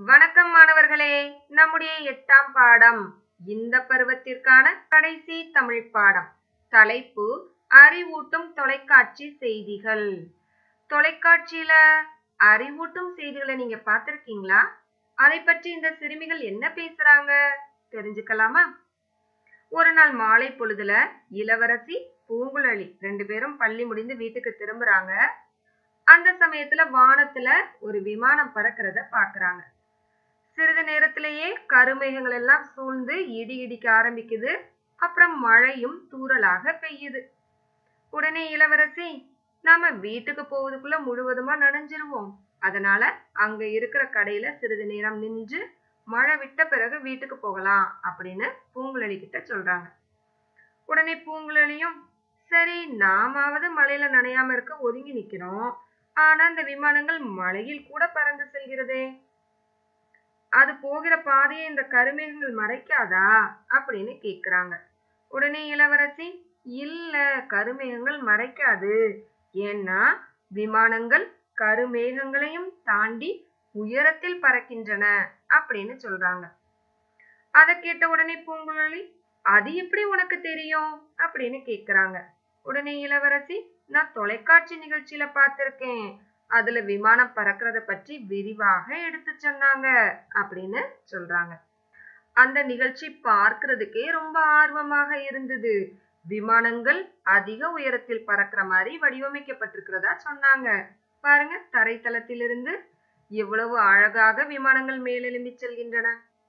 வணக்கம் மாணவர்களே நம்முடைய எட்டாம் பாடம் இந்த பருவத்திற்கான கடைசி தமிழ் பாடம் தலைப்பு அறிவூட்டும் தொலைக்காட்சி செய்திகள் தொலைக்காட்சியில அறிவூட்டும் செய்திகளை நீங்க பார்த்திருக்கீங்களா அதை பற்றி இந்த சிறுமிகள் என்ன பேசுறாங்க தெரிஞ்சுக்கலாமா ஒரு நாள் மாலை பொழுதுல இளவரசி பூங்குழலி ரெண்டு பேரும் பள்ளி முடிந்து வீட்டுக்கு திரும்புறாங்க அந்த சமயத்துல வானத்துல ஒரு விமானம் பறக்கிறத பாக்குறாங்க சிறிது நேரத்திலேயே கருமேகங்கள் எல்லாம் சூழ்ந்து இடி இடிக்க ஆரம்பிக்குது அப்புறம் மழையும் தூறலாக பெய்யுது உடனே இளவரசி நாம வீட்டுக்கு போவதுக்குள்ள முழுவதுமா நனைஞ்சிருவோம் அதனால அங்க இருக்கிற கடையில சிறிது நேரம் நின்று மழை விட்ட பிறகு வீட்டுக்கு போகலாம் அப்படின்னு பூங்குழலி கிட்ட சொல்றாங்க உடனே பூங்குழலியும் சரி நாமாவது மழையில நனையாம இருக்க ஒதுங்கி நிக்கிறோம் ஆனா இந்த விமானங்கள் மழையில் கூட பறந்து செல்கிறதே அது போகிற பாதையை இந்த கருமேகங்கள் மறைக்காதா அப்படின்னு கேக்குறாங்க உடனே இளவரசி இல்ல கருமேகங்கள் மறைக்காது ஏன்னா விமானங்கள் கருமேகங்களையும் தாண்டி உயரத்தில் பறக்கின்றன அப்படின்னு சொல்றாங்க அதை கேட்ட உடனே பூங்குழலி அது எப்படி உனக்கு தெரியும் அப்படின்னு கேக்குறாங்க உடனே இளவரசி நான் தொலைக்காட்சி நிகழ்ச்சியில பார்த்திருக்கேன் அதுல விமானம் பறக்கிறத பற்றி விரிவாக எடுத்து சொன்னாங்க அப்படின்னு சொல்றாங்க அந்த நிகழ்ச்சி பார்க்கிறதுக்கே ரொம்ப ஆர்வமாக இருந்தது விமானங்கள் அதிக உயரத்தில் பறக்கிற மாதிரி வடிவமைக்கப்பட்டிருக்கிறதா சொன்னாங்க பாருங்க தரைத்தளத்திலிருந்து எவ்வளவு அழகாக விமானங்கள் மேலெழும்பி செல்கின்றன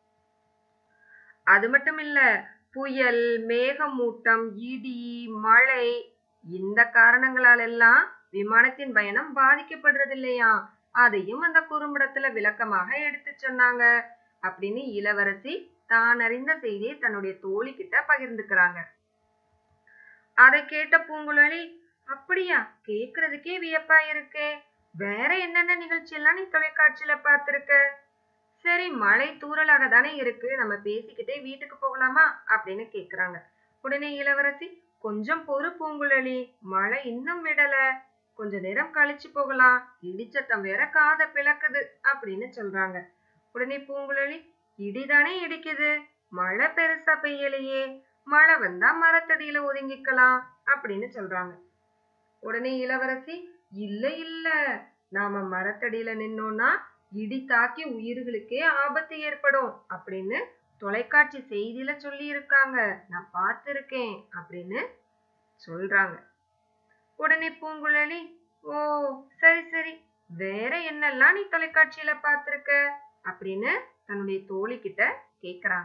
அது மட்டும் இல்ல புயல் மேகமூட்டம் இடி மழை இந்த காரணங்களால் எல்லாம் விமானத்தின் பயணம் பாதிக்கப்படுறது இல்லையா அதையும் அந்த குறும்படத்துல விளக்கமாக எடுத்து சொன்னாங்க அப்படின்னு இளவரசி தான் அறிந்த செய்தியை தன்னுடைய தோழி கிட்ட பகிர்ந்துக்கிறாங்க அதை கேட்ட பூங்குழலி அப்படியா கேக்குறதுக்கே வியப்பா இருக்கே வேற என்னென்ன நிகழ்ச்சி எல்லாம் நீ தொலைக்காட்சியில பார்த்திருக்க சரி மழை தூறலாக தானே இருக்கு நம்ம பேசிக்கிட்டே வீட்டுக்கு போகலாமா அப்படின்னு கேக்குறாங்க உடனே இளவரசி கொஞ்சம் பொறு பூங்குழலி மழை இன்னும் விடல கொஞ்ச நேரம் கழிச்சு போகலாம் இடிச்சத்தம் வேற காத பிளக்குது அப்படின்னு சொல்றாங்க உடனே பூங்குழலி இடிதானே இடிக்குது மழை பெருசா பெய்யலையே மழை வந்தா மரத்தடியில ஒதுங்கிக்கலாம் அப்படின்னு சொல்றாங்க உடனே இளவரசி இல்ல இல்ல நாம மரத்தடியில நின்னோம்னா இடி தாக்கி உயிர்களுக்கே ஆபத்து ஏற்படும் அப்படின்னு தொலைக்காட்சி செய்தியில சொல்லி இருக்காங்க நான் பார்த்திருக்கேன் அப்படின்னு சொல்றாங்க உடனே பூங்குழலி ஓ சரி சரி வேற என்னெல்லாம் நீ தொலைக்காட்சியில பார்த்திருக்க அப்படின்னு தன்னுடைய தோழி கிட்ட கேக்குறாங்க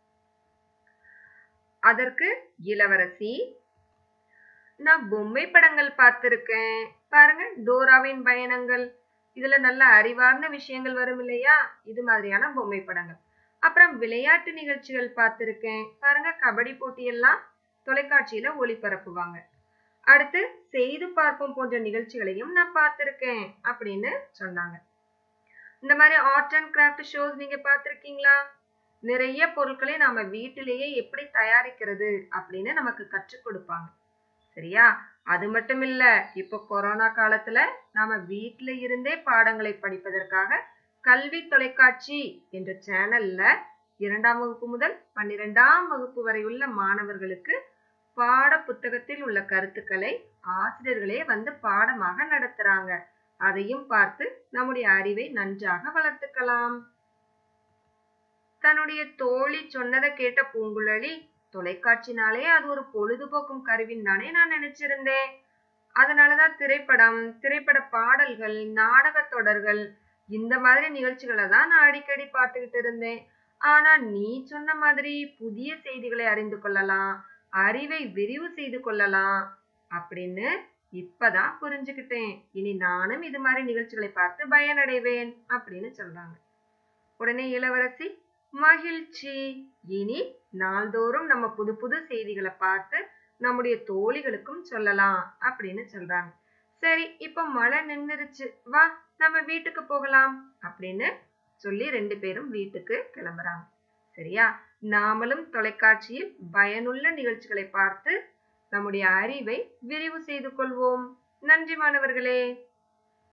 அதற்கு இளவரசி நான் பொம்மை படங்கள் பார்த்திருக்கேன் பாருங்க டோராவின் பயணங்கள் இதுல நல்ல அறிவார்ந்த விஷயங்கள் வரும் இல்லையா இது மாதிரியான பொம்மை படங்கள் அப்புறம் விளையாட்டு நிகழ்ச்சிகள் பார்த்திருக்கேன் பாருங்க கபடி போட்டி எல்லாம் தொலைக்காட்சியில ஒளிபரப்புவாங்க அடுத்து செய்து பார்ப்போம் போன்ற நிகழ்ச்சிகளையும் நான் பார்த்திருக்கேன் அப்படின்னு சொன்னாங்க இந்த மாதிரி ஆர்ட் அண்ட் கிராஃப்ட் ஷோஸ் நீங்க பார்த்திருக்கீங்களா நிறைய பொருட்களை நாம வீட்டிலேயே எப்படி தயாரிக்கிறது அப்படின்னு நமக்கு கற்றுக் கொடுப்பாங்க சரியா அது மட்டும் இல்ல இப்ப கொரோனா காலத்துல நாம வீட்டுல இருந்தே பாடங்களை படிப்பதற்காக கல்வி தொலைக்காட்சி என்ற சேனல்ல இரண்டாம் வகுப்பு முதல் பன்னிரெண்டாம் வகுப்பு வரை உள்ள மாணவர்களுக்கு பாட புத்தகத்தில் உள்ள கருத்துக்களை ஆசிரியர்களே வந்து பாடமாக நடத்துறாங்க அதையும் பார்த்து நம்முடைய அறிவை நன்றாக வளர்த்துக்கலாம் தன்னுடைய தோழி சொன்னதை கேட்ட பூங்குழலி தொலைக்காட்சினாலே அது ஒரு பொழுதுபோக்கும் கருவின்னு தானே நான் நினைச்சிருந்தேன் அதனாலதான் திரைப்படம் திரைப்பட பாடல்கள் நாடக தொடர்கள் இந்த மாதிரி நிகழ்ச்சிகளை தான் நான் அடிக்கடி பார்த்துக்கிட்டு இருந்தேன் ஆனா நீ சொன்ன மாதிரி புதிய செய்திகளை அறிந்து கொள்ளலாம் அறிவை விரிவு செய்து கொள்ளலாம் அப்படின்னு இப்பதான் புரிஞ்சுக்கிட்டேன் இனி நானும் இது மாதிரி நிகழ்ச்சிகளை பார்த்து பயனடைவேன் அப்படின்னு சொல்றாங்க உடனே இளவரசி மகிழ்ச்சி இனி நாள்தோறும் நம்ம புது புது செய்திகளை பார்த்து நம்முடைய தோழிகளுக்கும் சொல்லலாம் அப்படின்னு சொல்றாங்க சரி இப்ப மழை நின்னுருச்சு வா நம்ம வீட்டுக்கு போகலாம் அப்படின்னு சொல்லி ரெண்டு பேரும் வீட்டுக்கு கிளம்புறாங்க சரியா நாமளும் தொலைக்காட்சியில் பயனுள்ள நிகழ்ச்சிகளை பார்த்து நம்முடைய அறிவை விரிவு செய்து கொள்வோம் நன்றி மாணவர்களே